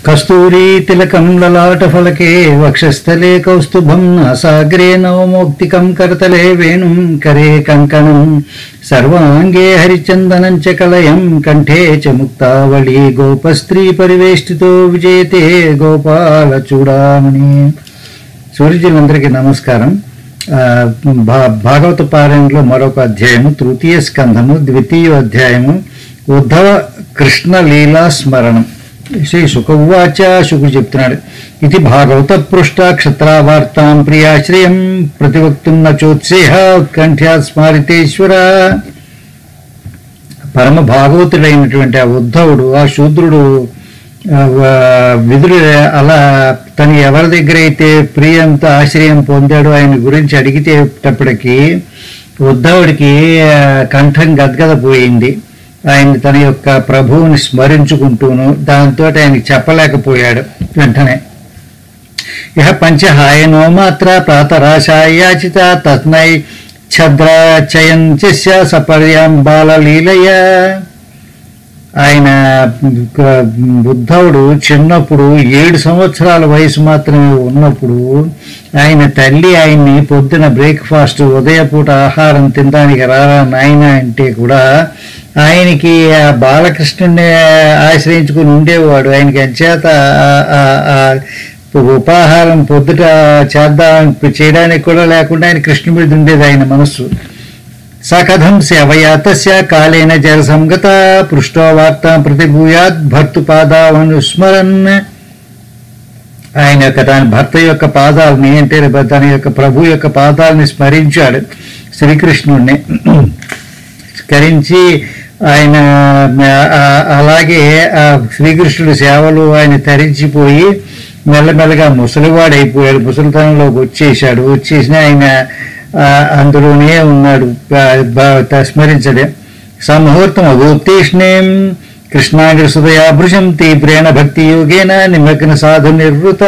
కస్తూరీ తిలకం లలాట ఫలకే వక్షస్థలే కౌస్తుభం నాసాగ్రే నవమోక్తికం కరతలే వేణుం కరే కంకణం సర్వాంగే హరిచందనం చ కలయం కంఠే చ ముక్తావళి గోపస్త్రీ పరివేష్టితో విజయతే గోపాల చూడామణి సూర్యులందరికీ నమస్కారం ఆ, భా- భాగవత పారాయణలో మరొక అధ్యాయము తృతీయ స్కంధము ద్వితీయ అధ్యాయము ఉద్ధవ కృష్ణ లీలా స్మరణం శ్రీ సుఖవాచ శుకుడు చెప్తున్నాడు ఇది భాగవత పృష్ట క్షత్రావార్తాం ప్రియాశ్రయం ప్రతివక్తుం నచోత్సేహ ఉత్కంఠ్యా స్మారితేశ్వర పరమ భాగవతుడైనటువంటి ఆ ఉద్ధవుడు ఆ శూద్రుడు ఆ, వ- విదురు అలా తను ఎవరి దగ్గర అయితే ప్రియంతో ఆశ్రయం పొందాడో ఆయన గురించి అడిగితేటప్పటికి ఉద్ధవుడికి ఆ, కంఠం గద్గద పోయింది ఆయన తన యొక్క ప్రభువుని స్మరించుకుంటూను దాంతో ఆయనకి చెప్పలేకపోయాడు వెంటనే ఇహ పంచహాయనో మాత్ర ప్రాతరాశాయాచిత తస్మై ఛద్రాచయం చస్య సపర్యాం బాలలీలయ ఆయన క- బుద్ధవుడు చిన్నప్పుడు ఏడు సంవత్సరాల వయసు మాత్రమే ఉన్నప్పుడు ఆయన తల్లి ఆయన్ని పొద్దున బ్రేక్ఫాస్ట్ ఉదయపూట ఆహారం తినడానికి రారా నాయన అంటే కూడా ఆయనకి ఆ బాలకృష్ణుడిని ఆశ్రయించుకుని ఉండేవాడు ఆయనకి అంచేత ఆ- ఆ- ఆ ఉపాహారం పొద్దుట చేద్దాం చేయడానికి కూడా లేకుండా ఆయన కృష్ణుడి మీద ఉండేది ఆయన మనస్సు సకథం సేవయా తస్య కాలేన జలసంగత పృష్టో వార్త ప్రతిభూయాత్ భర్తుపాదావనుస్మరన్ ఆయన యొక్క తన భర్త యొక్క పాదాలని అంటే తన యొక్క ప్రభు యొక్క పాదాలని స్మరించాడు శ్రీకృష్ణుడిని స్మరించి ఆయన ఆ- అలాగే ఆ శ్రీకృష్ణుడి సేవలు ఆయన తరించిపోయి మెల్లమెల్లగా ముసలివాడైపోయాడు ముసలితనంలోకి వచ్చేసాడు వచ్చేసిన ఆయన ఆ, అందులోనే ఉన్నాడు బ- బ- స్మరించడే సముహూర్తం అగోత్తీష్ణేం కృష్ణాంగ సుదయాభృశం తీవ్రేణ భక్తి యోగేన నిమగ్న సాధు నిర్వృత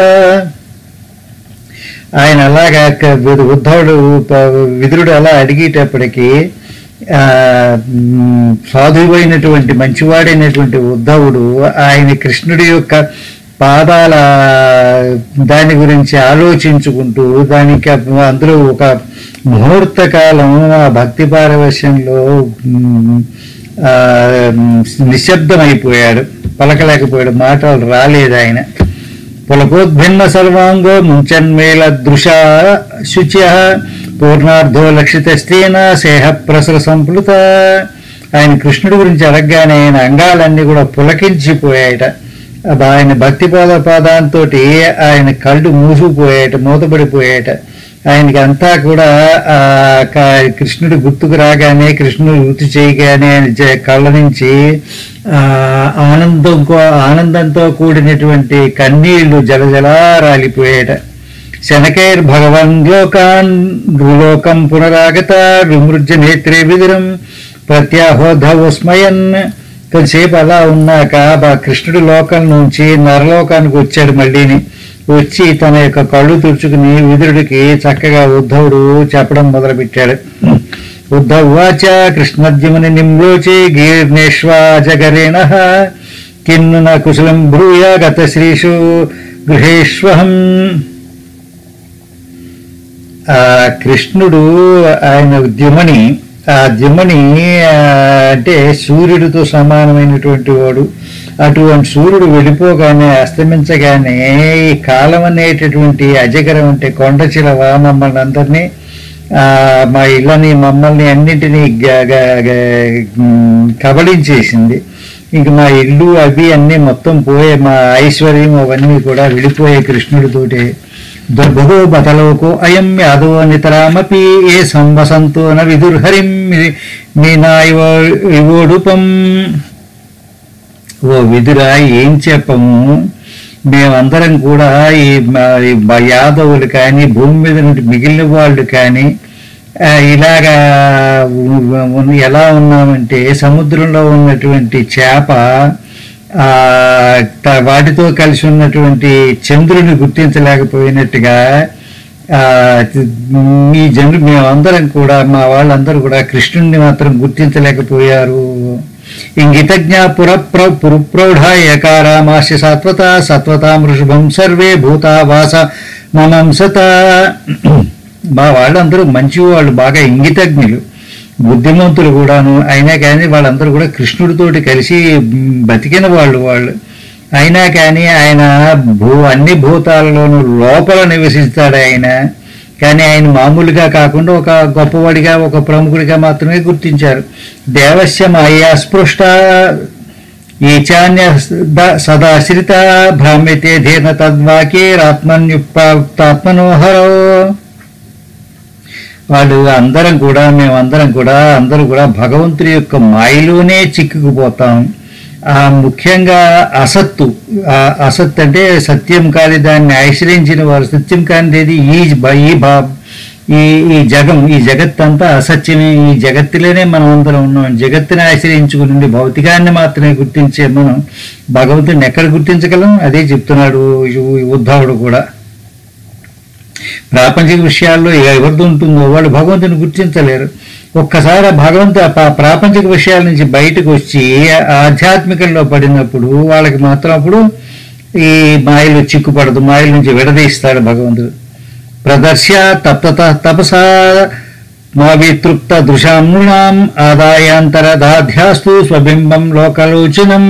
ఆయన అలాగా క- ఉ- ఉద్ధవుడు ప- విదురుడు అలా అడిగేటప్పటికి ఆ, మ్, సాధువైనటువంటి మంచివాడైనటువంటి ఉద్ధవుడు ఆయన కృష్ణుడి యొక్క పాదాల దాని గురించి ఆలోచించుకుంటూ దానికి అందులో ఒక ముహూర్త కాలం ఆ భక్తి పారవశ్యంలో మ్, ఆ, నిశ్శబ్దమైపోయాడు పలకలేకపోయాడు మాటలు రాలేదు ఆయన పులకోద్భిన్న సర్వాంగో ముంచన్మేళ దృశా శుచ్య పూర్ణార్థో లక్షితస్తేన సేహ ప్రసర సంప్లుత ఆయన కృష్ణుడి గురించి అడగగానే ఆయన అంగాలన్నీ కూడా పులకించిపోయాయట అది ఆయన భక్తి పాద పాదాంతో ఆయన కళ్ళు మూసుకుపోయాయట మూతపడిపోయాయట ఆయనకి అంతా కూడా ఆ క- కృష్ణుడి గుర్తుకు రాగానే కృష్ణుడు వృత్తి చేయగానే ఆయన జ- కళ్ళ నుంచి ఆ ఆనందం కో- ఆనందంతో కూడినటువంటి కన్నీళ్లు జలజలా రాలిపోయాట శనకైర్ భగవన్ లోకాన్ లోకం పునరాగత విమృజ్య నేత్రే విదురం ప్రత్యాహోధవస్మయన్ కొంతసేపు అలా ఉన్నాక ఆ కృష్ణుడి లోకం నుంచి నరలోకానికి వచ్చాడు మళ్ళీని వచ్చి తన యొక్క కళ్ళు తుడుచుకుని విదురుడికి చక్కగా ఉద్ధవుడు చెప్పడం మొదలుపెట్టాడు ఉద్ధవాచ కృష్ణద్యుమని నిమ్లోచే గీర్ణేష్వాజగరేణ కిన్ను న కుశలం బ్రూయ గత శ్రీషు గృహేష్వహం ఆ కృష్ణుడు ఆయన ద్యుమని ఆ ద్యుమని ఆ, అంటే సూర్యుడితో సమానమైనటువంటి వాడు అటువంటి సూర్యుడు వెళ్ళిపోగానే అస్తమించగానే ఈ కాలం అనేటటువంటి అజగరం అంటే కొండ చిలవ మమ్మల్ని అందరినీ ఆ, మా ఇళ్ళని మమ్మల్ని అన్నింటినీ గ- గ- గ- ఉమ్, కబళించేసింది ఇంక మా ఇల్లు అవి అన్నీ మొత్తం పోయే మా ఐశ్వర్యం అవన్నీ కూడా వెళ్ళిపోయే కృష్ణుడితోటి దుర్భగో బతలోకో అయం యాదవో నితరామపి ఏ సంవసంతో న విదుర్హరిం మీనా ఇవ ఇవోడుపం ఓ విదురా ఏం చెప్పము మేమందరం కూడా ఈ మా- ఈ మా యాదవులు కానీ భూమి మీద నుండి మిగిలిన వాళ్ళు కానీ ఆ, ఇలాగా ఉ- ఉ- ఎలా ఉన్నామంటే సముద్రంలో ఉన్నటువంటి చేప ఆ, త- వాటితో కలిసి ఉన్నటువంటి చంద్రుని గుర్తించలేకపోయినట్టుగా ఆ, మీ జనులు మేమందరం కూడా మా వాళ్ళందరూ కూడా కృష్ణుడిని మాత్రం గుర్తించలేకపోయారు ఇంగితజ్ఞ పుర పురుప్రౌఢ ఏకారామాస్య సత్వత సత్వతామృషభం సర్వే భూతా వాస మమంసత మా వాళ్ళందరూ మంచి వాళ్ళు బాగా ఇంగితజ్ఞులు బుద్ధిమంతులు కూడాను అయినా కానీ వాళ్ళందరూ కూడా కృష్ణుడితోటి కలిసి మ్, బతికిన వాళ్ళు వాళ్ళు అయినా కానీ ఆయన భూ అన్ని భూతాలలోనూ లోపల నివసిస్తాడు ఆయన కానీ ఆయన మామూలుగా కాకుండా ఒక గొప్పవాడిగా ఒక ప్రముఖుడిగా మాత్రమే గుర్తించారు దేవస్య మాయా స్పృష్ట ఈచాన్య సదాశ్రిత భ్రామ్యతే ధీర్ణ తద్వాక్యేరాత్మన్యుక్తాత్మనోహరో వాళ్ళు అందరం కూడా మేమందరం కూడా అందరూ కూడా భగవంతుడి యొక్క మాయలోనే చిక్కుకుపోతాం ఆ ముఖ్యంగా అసత్తు ఆ అసత్ అంటే సత్యం కాని దాన్ని ఆశ్రయించిన వారు సత్యం కానిది ఈ బ- ఈ భా ఈ ఈ జగం ఈ జగత్ అంతా అసత్యమే ఈ జగత్తులోనే మనం అందరం ఉన్నాం జగత్తుని ఆశ్రయించుకుని ఉండి భౌతికాన్ని మాత్రమే గుర్తించే మనం భగవంతుని ఎక్కడ గుర్తించగలం అదే చెప్తున్నాడు ఈ ఉద్ధవుడు కూడా ప్రాపంచిక విషయాల్లో ఎవరిది ఉంటుందో వాళ్ళు భగవంతుని గుర్తించలేరు ఒక్కసారి ఆ భగవంతు ఆ పా- ప్రాపంచిక విషయాల నుంచి బయటకు వచ్చి ఆధ్యాత్మికంలో పడినప్పుడు వాళ్ళకి మాత్రం అప్పుడు ఈ మాయలు చిక్కుపడదు మాయల నుంచి విడదీస్తాడు భగవంతుడు ప్రదర్శ్య తప్త తపసా మా వితృప్త దృశామృణాం ఆదాయాంతరదాధ్యాస్తు స్వబింబం లోకలోచనం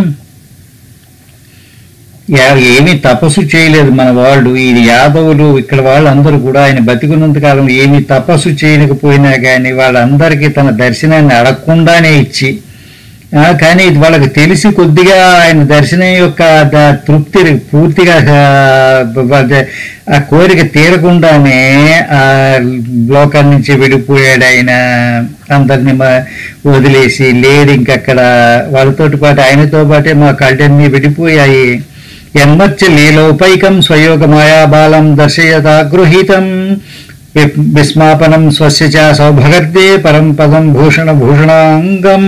యా- ఏమీ తపస్సు చేయలేదు మన వాళ్ళు ఈ యాదవులు ఇక్కడ వాళ్ళందరూ కూడా ఆయన బతికున్నంత కాలం ఏమీ తపస్సు చేయలేకపోయినా కానీ వాళ్ళందరికీ తన దర్శనాన్ని అడగకుండానే ఇచ్చి ఆ, కానీ ఇది వాళ్ళకి తెలిసి కొద్దిగా ఆయన దర్శనం యొక్క ద- తృప్తి పూర్తిగా ఆ, బ- ఆ కోరిక తీరకుండానే ఆ లోకం నుంచి విడిపోయాడు ఆయన అందరిని మ- వదిలేసి లేడు ఇంకక్కడ వాళ్ళతోటి పాటు ఆయనతో పాటే మా కళ్ళన్నీ విడిపోయాయి ఎన్మచ్చ లీలోపైకం స్వయోగ మాయాబాలం దర్శయత గృహీతం వి- విస్మాపనం స్వస్య చ సౌభగర్దే పరం పదం భూషణ భూషణాంగం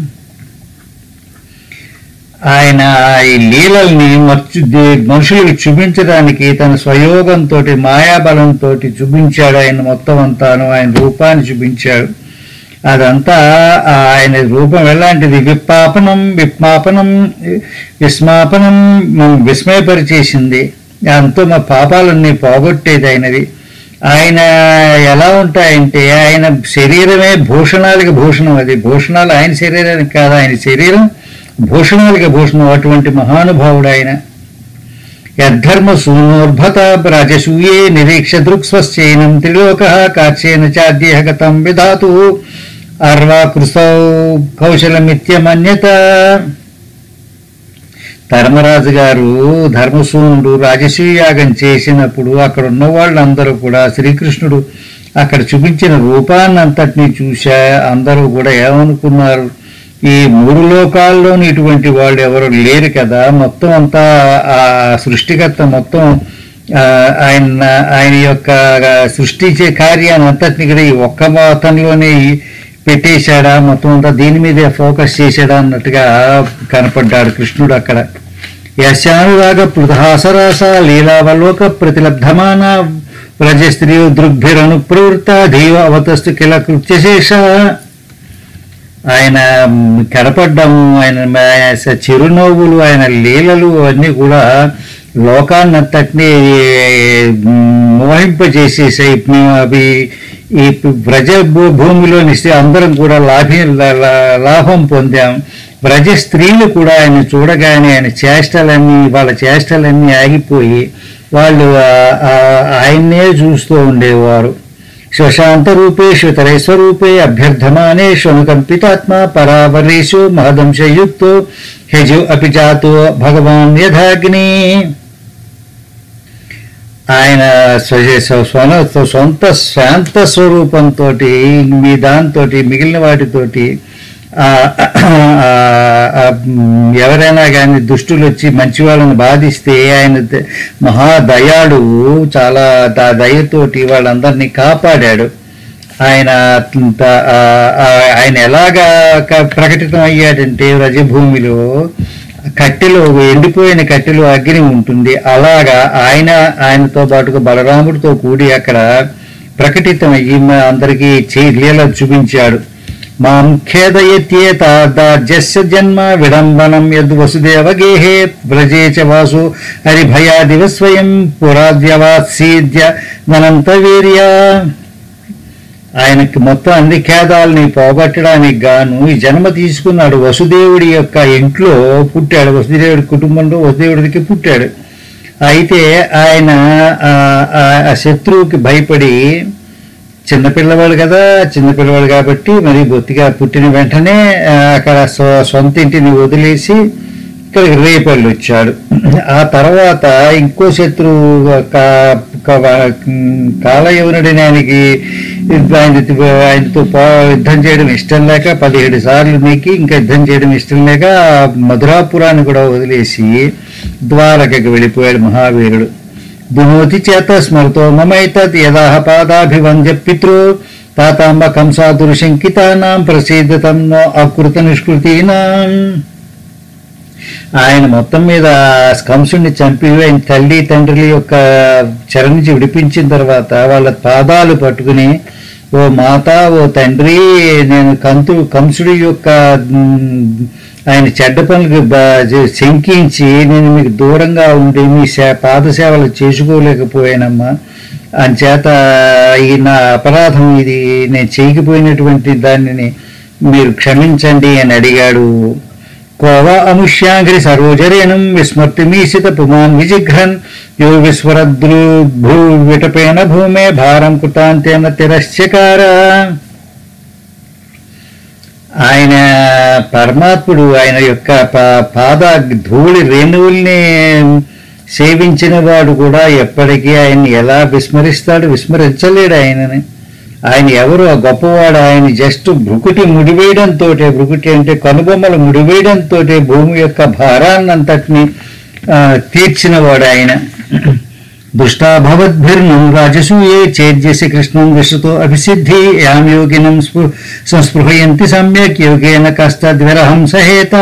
ఆయన ఈ లీలల్ని మర్చు దే- మనుషులకు చూపించడానికి తన స్వయోగంతో మాయాబలంతో చూపించాడు ఆయన మొత్తం అంతాను ఆయన రూపాన్ని చూపించాడు అదంతా ఆ ఆయన రూపం ఎలాంటిది విప్పాపనం విప్మాపనం విస్మాపనం మనం విస్మయపరిచేసింది అంతో మా పాపాలన్నీ పోగొట్టేది ఆయనది ఆయన ఎలా ఉంటాయంటే ఆయన శరీరమే భూషణాలకి భూషణం అది భూషణాలు ఆయన శరీరానికి కాదు ఆయన శరీరం భూషణాలకి భూషణం అటువంటి మహానుభావుడు ఆయన యద్ధర్మ సూనోర్భత రాజసూయే నిరీక్ష దృక్స్వశ్చైనం త్రిలోక కాచ్యేన చాద్యేహ గతం విధాతు అర్వా కృసౌ కౌశలమిత్యమన్యత ధర్మరాజు గారు ధర్మసూనుడు రాజసూయాగం చేసినప్పుడు అక్కడ ఉన్న వాళ్ళందరూ కూడా శ్రీకృష్ణుడు అక్కడ చూపించిన రూపాన్ని అంతటినీ చూసా అందరూ కూడా ఏమనుకున్నారు ఈ మూడు లోకాల్లోని ఇటువంటి వాళ్ళు ఎవరు లేరు కదా మొత్తం అంతా ఆ సృష్టికర్త మొత్తం ఆ, ఆయన ఆయన యొక్క సృష్టించే కార్యాన్ని అంతటిని కూడా ఈ ఒక్క అతనిలోనే పెట్టేశాడా మొత్తం అంతా దీని మీదే ఫోకస్ చేశాడా అన్నట్టుగా కనపడ్డాడు కృష్ణుడు అక్కడ యశానురాగ పృథాసరాస లీలావలోక ప్రతిలబ్ధమాన వ్రజస్త్రీ దృగ్భిరను ప్రవృత్త ధీవ అవతస్తు కిల కృత్యశేష ఆయన కనపడ్డం ఆయన ఆయన చిరునవ్వులు ఆయన లీలలు అన్నీ కూడా లోకాన్నంతటినీ మోహింపజేసేసాయి అవి ఈ వ్రజ భూ- భూమిలోని స్త్రీ అందరం కూడా లాభి లా- లా- లాభం పొందాం వ్రజ స్త్రీలు కూడా ఆయన చూడగానే ఆయన చేష్టలన్నీ వాళ్ళ చేష్టలన్నీ ఆగిపోయి వాళ్ళు ఆ- ఆ- ఆయన్నే చూస్తూ ఉండేవారు శ్వశాంత రూపే శ్వతరైస్వరూపే అభ్యర్థమానేషు అనుకంపితాత్మ పరావరేషు మహదంశయుక్తో హెజు అపి జాతో భగవాన్ యథాగ్ని ఆయన స్వ- స్వ- స్వన- సొంత శాంత స్వరూపంతో మీ దాంతో మిగిలిన వాటితోటి ఆ, ఆ, ఆ, ఎవరైనా కానీ దుష్టులు వచ్చి మంచి వాళ్ళని బాధిస్తే ఆయన ద- మహాదయాళు చాలా దా దయతోటి వాళ్ళందరినీ కాపాడాడు ఆయన త- ఆ, ఆ, ఆయన ఎలాగా క- ప్రకటితం అయ్యాడంటే రజభూమిలో కట్టెలో ఎండిపోయిన కట్టెలో అగ్ని ఉంటుంది అలాగా ఆయన ఆయనతో పాటుగా బలరాముడితో కూడి అక్కడ ప్రకటితం అయ్యి మ- అందరికీ చే లీల చూపించాడు మాం ఖేదయత్యేతాదార్జస్య జన్మ విడంబనం యద్ వసుదేవ గేహే వ్రజే చ వాసు హరిభయాదివ స్వయం పురాద్యవాత్సీద్య ధనంత వీర్య ఆయనకి మొత్తం అన్ని ఖేదాలని పోగొట్టడానికి గాను ఈ జన్మ తీసుకున్నాడు వసుదేవుడి యొక్క ఇంట్లో పుట్టాడు వసుదేవుడి కుటుంబంలో వసుదేవుడికి పుట్టాడు అయితే ఆయన ఆ- ఆ- ఆ శత్రువుకి భయపడి చిన్నపిల్లవాడు కదా చిన్నపిల్లవాడు కాబట్టి మరి బొత్తిగా పుట్టిన వెంటనే ఆ, అక్కడ స్వ- సొంత ఇంటిని వదిలేసి ఇక్కడికి రేపల్లి వచ్చాడు ఆ తర్వాత ఇంకో శత్రువు కా- కా- కాలయవనుడిని ఆయనకి ఆయన ఆయనతో పో- యుద్ధం చేయడం ఇష్టం లేక పదిహేడు సార్లు నీకి ఇంకా యుద్ధం చేయడం ఇష్టం లేక మధురాపురాన్ని కూడా వదిలేసి ద్వారకకి వెళ్ళిపోయాడు మహావీరుడు దునోతి చేత స్మృతో మమైతత్ యదాహ పాదాభివంద్య పితృ తాతాంబ కంసాదురుశంకితానాం ప్రసీదతం నో అకృత నిష్కృతీనాం ఆయన మొత్తం మీద కంసుడిని చంపి ఆయన తల్లి తండ్రి యొక్క చెర నుంచి విడిపించిన తర్వాత వాళ్ళ పాదాలు పట్టుకుని ఓ మాత ఓ తండ్రి నేను కంతు కంసుడి యొక్క మ్, ఆయన చెడ్డ పనులకు బ- జ- శంకించి నేను మీకు దూరంగా ఉండి మీ సే పాద సేవలు చేసుకోలేకపోయానమ్మా అంచేత ఈ నా అపరాధం ఇది నేను చేయకపోయినటువంటి దానిని మీరు క్షమించండి అని అడిగాడు కోవ అముష్యాంఘ్రి సరోజరేణం విస్మర్తిమీసిత పుమాన్ విజిఘ్రన్ యో విస్వరద్రు భూ విటపేన భూమే భారం కృతాంతేన తిరస్చకార ఆయన పరమాత్ముడు ఆయన యొక్క పా- పాద ధూళి రేణువుల్ని సేవించిన వాడు కూడా ఎప్పటికీ ఆయన్ని ఎలా విస్మరిస్తాడు విస్మరించలేడు ఆయనని ఆయన ఎవరు ఆ గొప్పవాడు ఆయన జస్ట్ భృకుటి ముడివేయడంతో భృకుటి అంటే కనుబొమ్మలు ముడివేయడంతో భూమి యొక్క భారాన్నంతటిని ఆ, తీర్చినవాడు ఆయన దుష్టాభవద్భిర్నం రాజసూయే చేద్యసి కృష్ణం విశ్వతో అభిసిద్ధి యాం యోగినం స్పృ సంస్పృహయంతి సమ్యక్ యోగేన కష్టద్విరహం సహేత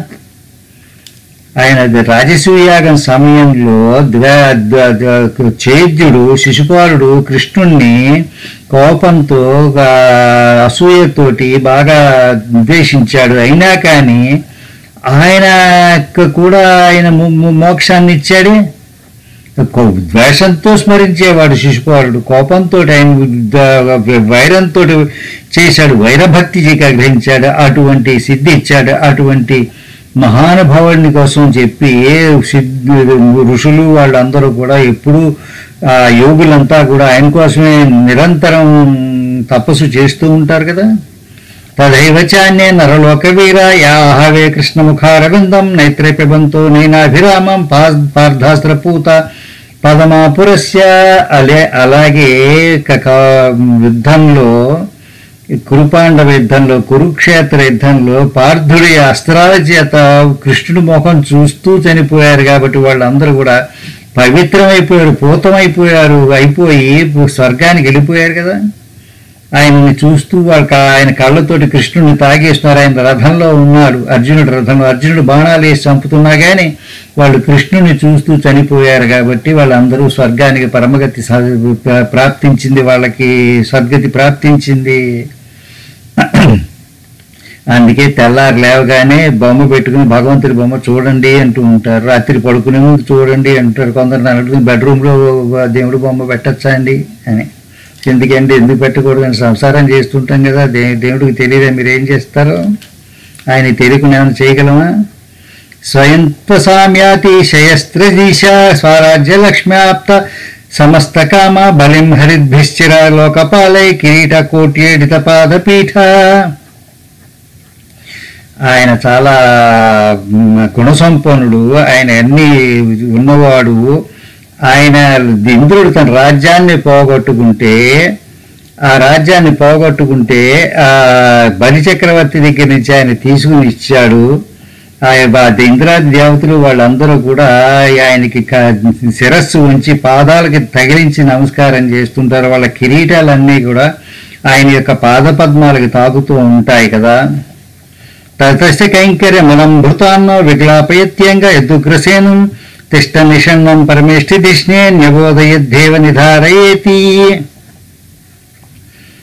ఆయన రాజసూయాగం సమయంలో ద్వ- ద్వ- ద్వ- చేద్యుడు శిశుపాలుడు కృష్ణుణ్ణి కోపంతో ఆ, అసూయతోటి బాగా ద్వేషించాడు అయినా కానీ ఆయన కూడా ఆయన ము- ము- మోక్షాన్ని ఇచ్చాడే కో- ద్వేషంతో స్మరించేవాడు శిశుపాలుడు కోపంతో ఆయన ద- వైరంతో చేశాడు వైరభక్తి గ్రహించాడు అటువంటి సిద్ధి ఇచ్చాడు అటువంటి మహానుభావుడిని కోసం చెప్పి సిద్ధ ఋషులు వాళ్ళందరూ కూడా ఎప్పుడూ ఆ యోగులంతా కూడా ఆయన కోసమే నిరంతరం తపస్సు చేస్తూ ఉంటారు కదా తదైవ చాన్యే నరలోక వీర యాహవే కృష్ణముఖారవిందం నైత్రే పిబంతో నైనాభిరామం పా- పార్థాస్త్రపూత పదమాపురస్య అలే అలాగే కక యుద్ధంలో కురుపాండవ యుద్ధంలో కురుక్షేత్ర యుద్ధంలో పార్థుడి అస్త్రాల చేత కృష్ణుడి ముఖం చూస్తూ చనిపోయారు కాబట్టి వాళ్ళందరూ కూడా పవిత్రమైపోయారు పూతమైపోయారు అయిపోయి స్వర్గానికి వెళ్ళిపోయారు కదా ఆయనని చూస్తూ వాళ్ళ ఆయన కళ్ళతోటి కృష్ణుడిని తాగేస్తున్నారు ఆయన రథంలో ఉన్నాడు అర్జునుడు రథంలో అర్జునుడు బాణాలు వేసి చంపుతున్నా కానీ వాళ్ళు కృష్ణుని చూస్తూ చనిపోయారు కాబట్టి వాళ్ళందరూ స్వర్గానికి పరమగతి సా- ప్రాప్తించింది వాళ్ళకి సద్గతి ప్రాప్తించింది అందుకే తెల్లారు లేవగానే బొమ్మ పెట్టుకుని భగవంతుడి బొమ్మ చూడండి అంటూ ఉంటారు రాత్రి పడుకునే ముందు చూడండి అంటారు కొందరు నన్ను అడుగుతుంది బెడ్రూమ్లో దేవుడి బొమ్మ పెట్టచ్చా అండి అని ఎందుకండి ఎందుకు పెట్టకూడదు అని సంసారం చేస్తుంటాం కదా దే దేవుడికి తెలియదా మీరు ఏం చేస్తారో ఆయన తెలియకుండా ఏమైనా చేయగలమా స్వయం సామ్యాతిశయస్త్రదీశ స్వరాజ్య లక్ష్మ్యాప్త సమస్త కామ బలిం హరిద్భిశ్చిర లోకపాలై కిరీట కోట్యేడిత పాదపీఠ ఆయన చాలా మ్, గుణసంపన్నుడు ఆయన అన్ని ఉన్నవాడు ఆయన ఇంద్రుడు తన రాజ్యాన్ని పోగొట్టుకుంటే ఆ రాజ్యాన్ని పోగొట్టుకుంటే ఆ బలి చక్రవర్తి దగ్గర నుంచి ఆయన తీసుకుని ఇచ్చాడు ఆ బ- ఇంద్రాది దేవతలు వాళ్ళందరూ కూడా ఆయనకి క- శిరస్సు ఉంచి పాదాలకి తగిలించి నమస్కారం చేస్తుంటారు వాళ్ళ కిరీటాలన్నీ కూడా ఆయన యొక్క పాదపద్మాలకి తాకుతూ ఉంటాయి కదా తతస్య కైంకర్యమలంభృతాన్నో విగ్లాపయత్యంగా యదుగ్రసేనం తిష్ట నిషన్నం పరమేష్టి దిష్ణే న్యబోధయద్దేవ నిధారయేతి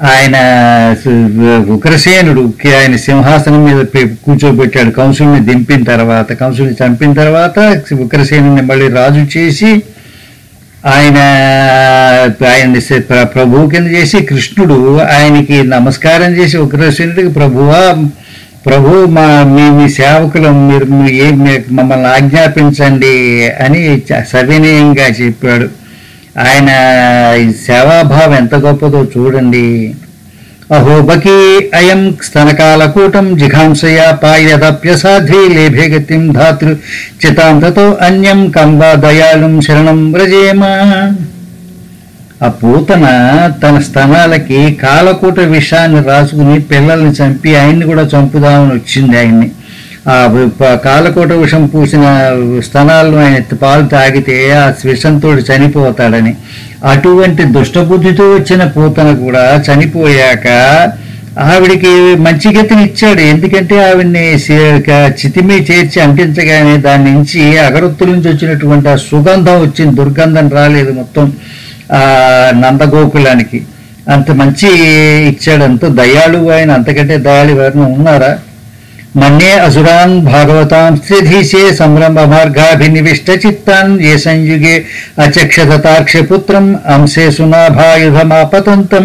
ఆయన సు- ఉగ్రసేనుడు కి- ఆయన సింహాసనం మీద పె- కూర్చోబెట్టాడు కంసుల్ని దింపిన తర్వాత కంసుల్ని చంపిన తర్వాత ఉగ్రసేనుని మళ్ళీ రాజు చేసి ఆయన ఆయన్ని స- ప్ర- ప్రభువు కింద చేసి కృష్ణుడు ఆయనకి నమస్కారం చేసి ఉగ్రసేనుడికి ప్రభువా ప్రభు మా మీ మీ సేవకులం మీరు మీ- ఏ మీ- మమ్మల్ని ఆజ్ఞాపించండి అని చ- సవినయంగా చెప్పాడు ఆయన ఈ సేవాభావం ఎంత గొప్పదో చూడండి అహోబకీ అయం స్తనకాలకూటం జిఘాంసయా పాయదప్యసాధ్వి లేభే గతిం ధాతృ చితాంతతో అన్యం కంబా దయాళుం శరణం వ్రజేమ ఆ పూతన తన స్తనాలకి కాలకూట విషాన్ని రాసుకుని పిల్లల్ని చంపి ఆయన్ని కూడా చంపుదామని వచ్చింది ఆయన్ని ఆ వి- ప- కాలకూట విషం పూసిన స్తనాలను ఆయన పాలు తాగితే ఆ విషంతో చనిపోతాడని అటువంటి దుష్టబుద్ధితో వచ్చిన పూతన కూడా చనిపోయాక ఆవిడికి మంచి గతిని ఇచ్చాడు ఎందుకంటే ఆవిడ్ని సి- క- చితిమి చేర్చి అంటించగానే దాని నుంచి అగరొత్తుల నుంచి వచ్చినటువంటి ఆ సుగంధం వచ్చింది దుర్గంధం రాలేదు మొత్తం ఆ నందగోకులానికి అంత మంచి ఇచ్చాడు అంత దయాళు ఆయన అంతకంటే దయాళు ఎవరైనా ఉన్నారా మన్నే అసురాన్ భాగవతాం స్త్రీధీశే సంభ్రమ మార్గాభినివిష్ట చిత్తాన్ ఏ సంయుగే అచక్షతాక్ష పుత్రం అంశే సునాభాయుధమాపతంతం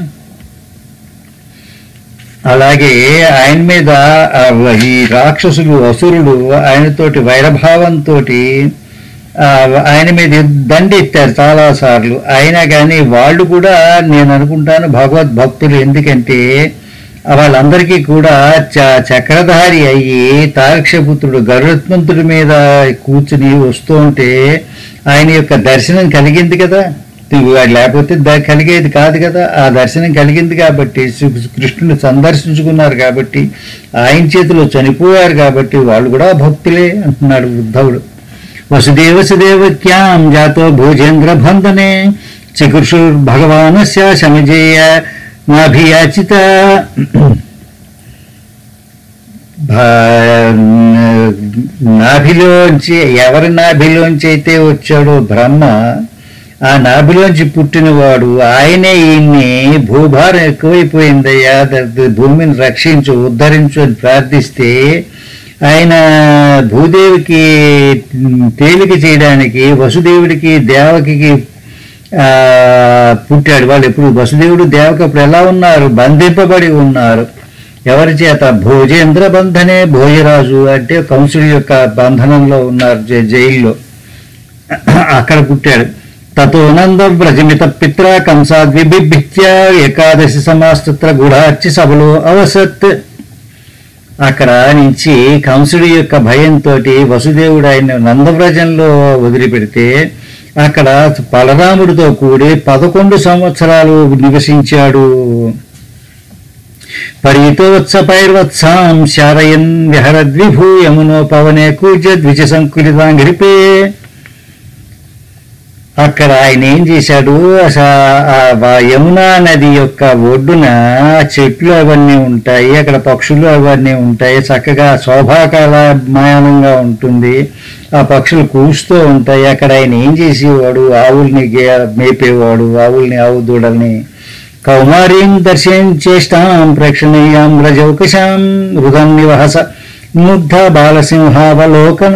అలాగే ఆయన మీద ఆ ఈ రాక్షసులు అసురులు ఆయనతోటి వైరభావంతో ఆయన మీద దండి ఎత్తారు చాలా సార్లు అయినా కానీ వాళ్ళు కూడా నేను అనుకుంటాను భగవద్ భక్తులు ఎందుకంటే వాళ్ళందరికీ కూడా చ చక్రధారి అయ్యి తారక్షపుత్రుడు గరుత్మంతుడి మీద కూర్చుని వస్తూ ఉంటే ఆయన యొక్క దర్శనం కలిగింది కదా లేకపోతే ద- కలిగేది కాదు కదా ఆ దర్శనం కలిగింది కాబట్టి శ్రీ- కృష్ణుని సందర్శించుకున్నారు కాబట్టి ఆయన చేతిలో చనిపోయారు కాబట్టి వాళ్ళు కూడా భక్తులే అంటున్నాడు ఉద్ధవుడు వసుదేవ వసుదేవత్యాం జాతో భోజేంద్ర బంధనే చికుర్షుర్ భగవానస్య శమజేయ నాభియాచిత భా- నాభిలోంచి ఎవరి నాభిలోంచి అయితే వచ్చాడో బ్రహ్మ ఆ నాభిలోంచి పుట్టినవాడు ఆయనే ఈయన్ని భూభారం ఎక్కువైపోయిందయ్యా ద- భూమిని రక్షించు ఉద్ధరించు అని ప్రార్థిస్తే ఆయన భూదేవికి తేలిక చేయడానికి వసుదేవుడికి దేవకికి ఆ, పుట్టాడు వాళ్ళు ఎప్పుడు వసుదేవుడు దేవకి అప్పుడు ఎలా ఉన్నారు బంధింపబడి ఉన్నారు ఎవరి చేత భోజేంద్ర బంధనే భోజరాజు అంటే కంసుడి యొక్క బంధనంలో ఉన్నారు జై- జైల్లో అక్కడ పుట్టాడు తతో నంద వ్రజమిత పిత్ర కంసాద్విభిత్య ఏకాదశి సమాస్తత్ర గుడార్చి సభలో అవసత్ అక్కడ నుంచి కంసుడి యొక్క భయంతో వసుదేవుడు ఆయన నందవ్రజంలో వదిలిపెడితే అక్కడ బలరాముడితో కూడి పదకొండు సంవత్సరాలు నివసించాడు పరితోత్సపైర్వత్సాం శారయన్ విహరద్విభూ యమునో పవనే కూజ ద్విజ సంకులితాంగిరిపే అక్కడ ఆయన ఏం చేశాడు అస- ఆ వా- యమునా నది యొక్క ఒడ్డున చెట్లు అవన్నీ ఉంటాయి అక్కడ పక్షులు అవన్నీ ఉంటాయి చక్కగా శోభాకాలమానంగా ఉంటుంది ఆ పక్షులు కూస్తూ ఉంటాయి అక్కడ ఆయన ఏం చేసేవాడు ఆవుల్ని గే- మేపేవాడు ఆవుల్ని ఆవు దూడల్ని కౌమారీం దర్శించేష్టాం ప్రేక్షణీయాం రజౌకశాం హృదం నివహస ముగ్ధ బాలసింహావలోకన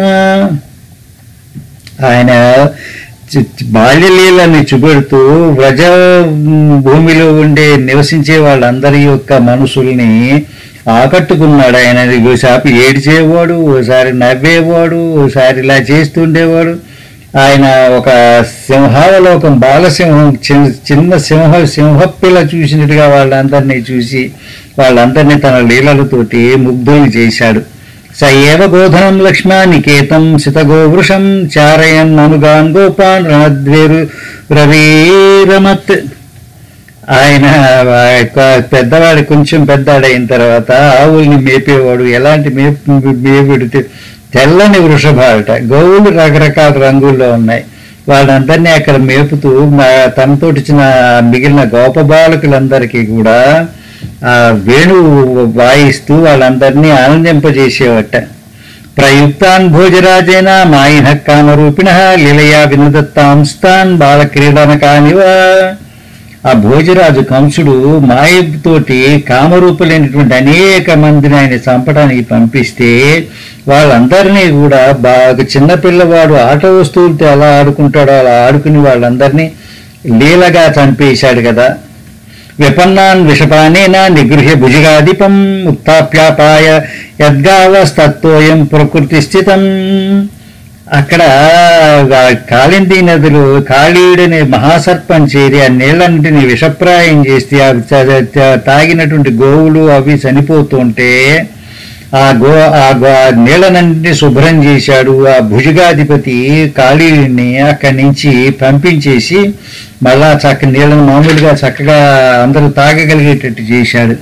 ఆయన చి- చి- బాల్యలీలని చూపెడుతూ వ్రజ భూమిలో ఉండే నివసించే వాళ్ళందరి యొక్క మనసుల్ని ఆకట్టుకున్నాడు ఆయన ఓసారి ఏడిచేవాడు ఓసారి నవ్వేవాడు ఓసారి ఇలా చేస్తుండేవాడు ఆయన ఒక సింహావలోకం బాలసింహం చిన్న చిన్న సింహ సింహపిల్ల చూసినట్టుగా వాళ్ళందరినీ చూసి వాళ్ళందరినీ తన లీలలతోటి ముగ్ధుల్ని చేశాడు స ఏవ గోధనం లక్ష్మా నికేతం సితగోవృషం చారయన్ అనుగాన్ గోపాన్ రణద్వేరు రవీరమత్ ఆయన ఆ యొక్క పెద్దవాడు కొంచెం పెద్దాడైన తర్వాత ఆవుల్ని మేపేవాడు ఎలాంటి మేపు మేపుడితే తెల్లని వృషభాట గోవులు రకరకాల రంగుల్లో ఉన్నాయి వాళ్ళందరినీ అక్కడ మేపుతూ మా తనతోటి ఇచ్చిన మిగిలిన గోప బాలకులందరికీ కూడా ఆ వేణు వాయిస్తూ వాళ్ళందరినీ ఆనందింపజేసేవట ప్రయుక్తాన్ భోజరాజేన మాయిన కామరూపిణ లీలయా వినదత్తాంస్తాన్ బాలక్రీడనకానివా ఆ భోజరాజు కంసుడు మాయతోటి కామరూపులైనటువంటి అనేక మందిని ఆయన చంపడానికి పంపిస్తే వాళ్ళందరినీ కూడా బాగా చిన్న పిల్లవాడు ఆట వస్తువులతో ఎలా ఆడుకుంటాడో అలా ఆడుకుని వాళ్ళందరినీ లీలగా చంపేశాడు కదా విపన్నాన్ విషపానేన నిగృహ్య భుజగాధిపం ఉత్తాప్యాపాయ యద్గావస్తత్వయం ప్రకృతి స్థితం అక్కడ ఆ కాళింది నదులు కాళీయుడనే మహాసర్పం చేరి ఆ నీళ్ళన్నింటినీ విషప్రాయం చేస్తే ఆ చ- చ- తాగినటువంటి గోవులు అవి చనిపోతుంటే ఆ గో ఆ గో ఆ నీళ్ళనన్నింటినీ శుభ్రం చేశాడు ఆ భుజగాధిపతి కాళీయుడిని అక్కడి నుంచి పంపించేసి మళ్ళా చక్క నీళ్ళను మామూలుగా చక్కగా అందరూ తాగగలిగేటట్టు చేశాడు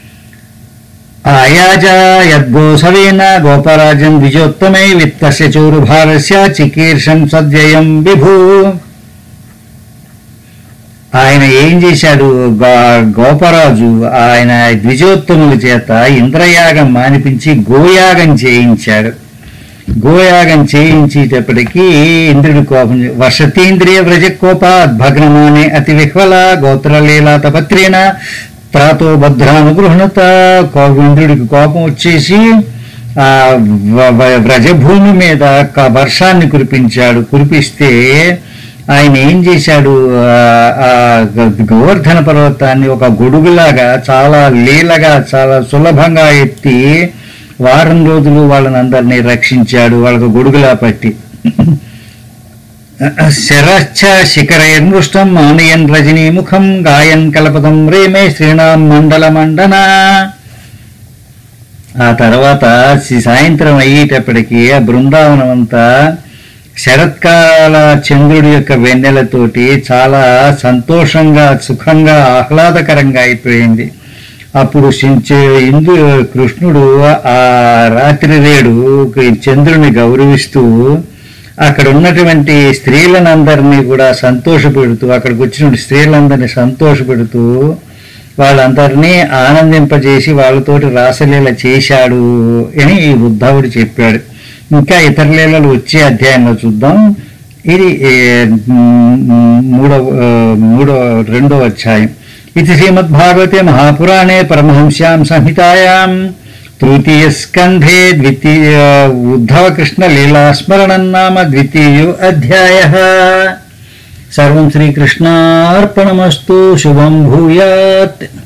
అయాజ యద్గోసవేన గోపరాజం ద్విజోత్తమై విత్తస్య చోరుభారస్య చికీర్షం సద్వ్యయం విభూ ఆయన ఏం చేశాడు గా- గోపరాజు ఆయన ద్విజోత్తముల చేత ఇంద్రయాగం మానిపించి గోయాగం చేయించాడు గోయాగం చేయించేటప్పటికీ ఇంద్రుడి కోపం వర్షతీంద్రియ వ్రజ కోపాత్ భగ్నమానే అతి విహ్వల గోత్రలీలా తపత్రేణ త్రాతో భద్రానుగృహణత కో- ఇంద్రుడికి కోపం వచ్చేసి ఆ వ- వ- వ్రజభూమి మీద క- వర్షాన్ని కురిపించాడు కురిపిస్తే ఆయన ఏం చేశాడు ఆ- ఆ గ- గోవర్ధన పర్వతాన్ని ఒక గొడుగులాగా చాలా లీలగా చాలా సులభంగా ఎత్తి వారం రోజులు వాళ్ళని అందరినీ రక్షించాడు వాళ్ళకు గొడుగులా పట్టి శరశ్చ శిఖరైర్మృష్టం ఆనయన్ రజనీముఖం గాయన్ కలపదం రేమే శ్రీణాం మండల మండన ఆ తర్వాత సి- సాయంత్రం అయ్యేటప్పటికి ఆ బృందావనం అంతా శరత్కాల చంద్రుడి యొక్క వెన్నెలతోటి చాలా సంతోషంగా సుఖంగా ఆహ్లాదకరంగా అయిపోయింది అప్పుడు సించే ఇందు కృష్ణుడు ఆ రాత్రి రేడు చంద్రుని గౌరవిస్తూ అక్కడ ఉన్నటువంటి స్త్రీలనందరినీ కూడా సంతోషపెడుతూ అక్కడికి వచ్చిన స్త్రీలందరినీ సంతోషపెడుతూ వాళ్ళందరినీ ఆనందింపజేసి వాళ్ళతోటి రాసలీల చేశాడు అని ఈ ఉద్ధవుడు చెప్పాడు ఇంకా ఇతర లీలలు వచ్చే అధ్యాయంలో చూద్దాం ఇది ఏ, మ్, మూడవ ఆ, మూడవ రెండవ అధ్యాయం ఇది శ్రీమద్భాగవతే మహాపురాణే పరమహంస్యాం సంహితాయాం తృతీయ స్కంధే ద్వితీయ ఉద్ధవ కృష్ణ లీలాస్మరణం నామ ద్వితీయో అధ్యాయ సర్వం శ్రీకృష్ణార్పణమస్తు శుభం భూయాత్